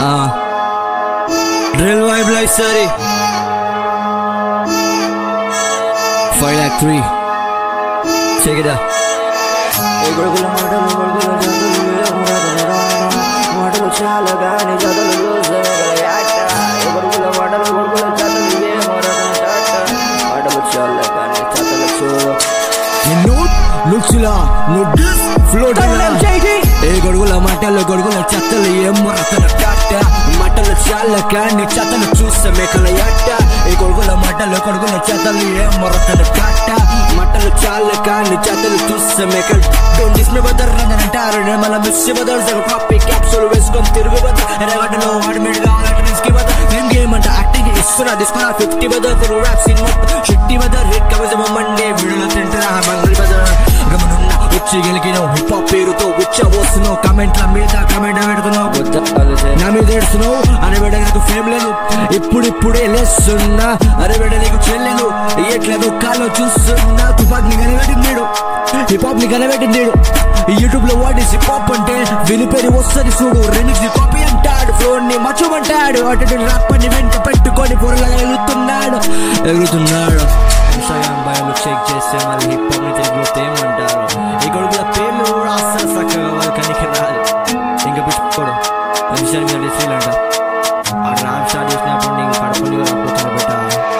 drill vibe life sorry five lakh three చెగిదా కొడుకుల మాటలు కొడుకుల చదువులు మాటలు చాలా గాని చదువులు చూసేయాట కొడుకుల మాటలు కొడుకుల చదువులు ఏమో మాటలు చాలా గాని చదువులు చూ నిన్ను లుక్సులా నువ్వు ఫ్లోట్ ఏ గొడుగుల మాటలు గొడుగుల చెత్తలు ఏం మొరతల టాట మాటలు చాలా కానీ చెత్తలు చూస్తే మేకల యాట ఏ గొడుగుల మాటలు గొడుగుల చెత్తలు ఏం మొరతల టాట మాటలు చాలా కానీ చెత్తలు చూస్తే మేకలు డోంట్ డిస్ మీ బదర్ అని అంటారు నేను మళ్ళీ మిస్ బదర్ సగ కాపీ క్యాప్సూల్ వేసుకొని తిరుగు బదర్ ఎరగడలో వాడిమిడి కావాలంటే రిస్క్ బదర్ నేను గేమ్ అంటే యాక్టింగ్ ఇస్తున్నా తీసుకున్నా ఫిఫ్టీ బదర్ తిరుగు ర్యాప్ సినిమా షిట్టి బదర్ హిట్ కవచ మండే వీడియోలో తింటున్నా మంగళి బదర్ గమనున్న వచ్చి గెలికినావు హిప్ హాప్ పేరుతో ఉచ్చబోస్తున్నావు కామెంట్ల మీద కామెంట్ పెడుతున్నావు నా మీద ఏడుస్తున్నావు అరే బిడ్డ నాకు ఫేమ్ లేదు ఇప్పుడిప్పుడే లేస్తున్నా అరే బిడ్డ నీకు చెల్లెను ఎట్లేదు కాలో చూస్తున్నా తుపాక్ ని కనిపెట్టిందేడు హిప్ హాప్ ని కనిపెట్టిందేడు యూట్యూబ్ లో వాడి హిప్ హాప్ అంటే వినిపేరు వస్తుంది చూడు రెమిక్స్ ని కాపీ అంటాడు ఫ్లోర్ ని మచ్చుమంటాడు అటు రాప్పని వెంట పెట్టుకొని పొరలాగా ఎగురుతున్నాడు ఎగురుతున్నాడు ఇన్స్టాగ్రామ్ బయోలు చెక్ చేస్తే మళ్ళీ హిప్ హాప్ ని తెలుగులో తేమంటారు ఈ కొడుకుల పేర్లు కూడా అస్సలు చక్కగా వాళ్ళు కనికి రాదు ఇంకా పిచ్చుకోడు విషయాలు మీద డిస్ట్రీలంట ఆ ర్యాప్ స్టార్ట్ చేసినప్పుడు నీకు పడుకుని రాకపోతున్నా బెట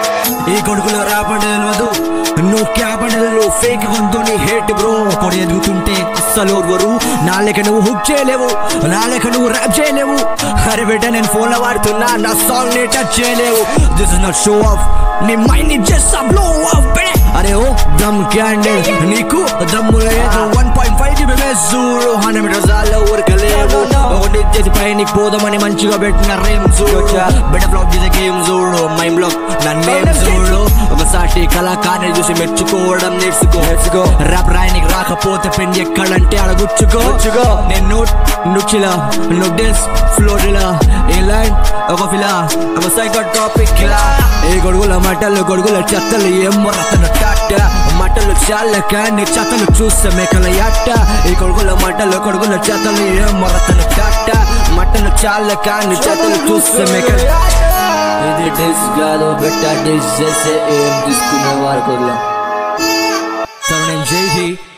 ఈ కొడుకులు ర్యాప్ అంటే తెలియదు నువ్వు క్యాప్ అంటే తెలియదు ఫేక్ గొంతు నీ హేట్ బ్రో కొడి ఎదుగుతుంటే అస్సలు ఓర్వరు నా లెక్క నువ్వు హుక్ చేయలేవు నా లెక్క నువ్వు ర్యాప్ చేయలేవు అరే బిడ్డ నేను ఫోన్ లో వాడుతున్నా నా సాంగ్ ని టచ్ చేయలేవు this is not show off నీ మైండ్ ని జస్ట్ బ్లో ఆఫ్ అరే ఓ దమ్ క్యాండిల్ నీకు దమ్ము లేదు one point five GB base చూడు హండ్రెడ్ మీటర్స్ ఆల్లో ఊరకలేవు ఒకటి చేసి పై నీకు పోదామని మంచిగా పెట్టిన రేమ్ చూడు బెటర్ ఫ్లాప్ చేసే గేమ్ చూడు మైండ్ బ్లాక్ నా నేమ్ చూడు ఒకసారి కళాకారుని చూసి మెచ్చుకోవడం నేర్చుకో నేర్చుకో ర్యాప్ రాయనికి రాకపోతే పెన్ ఎక్కడంటే అడగుచ్చుకో నేను నోట్ నుచ్చిలా నోటెస్ ఫ్లోరిలా ఏ లైన్ ఒక ఫిలా ఒక సైకో టాపిక్ ఇలా ఏ గొడుగుల మటలు గొడుగుల చెత్తలు ఏం మొరతను టాట మటలు చాలా కానీ చెత్తలు చూస్తే మేకల యాట ఈ గొడుగుల మటలు గొడుగుల చెత్తలు ఏం మొరతను టాట మటలు చాలా కానీ చెత్తలు చూస్తే మేకల ఇది డిస్ కాదు బెట్ట డిస్ చేస్తే ఏం తీసుకునే వారు కొద్దిగా తరుణం జై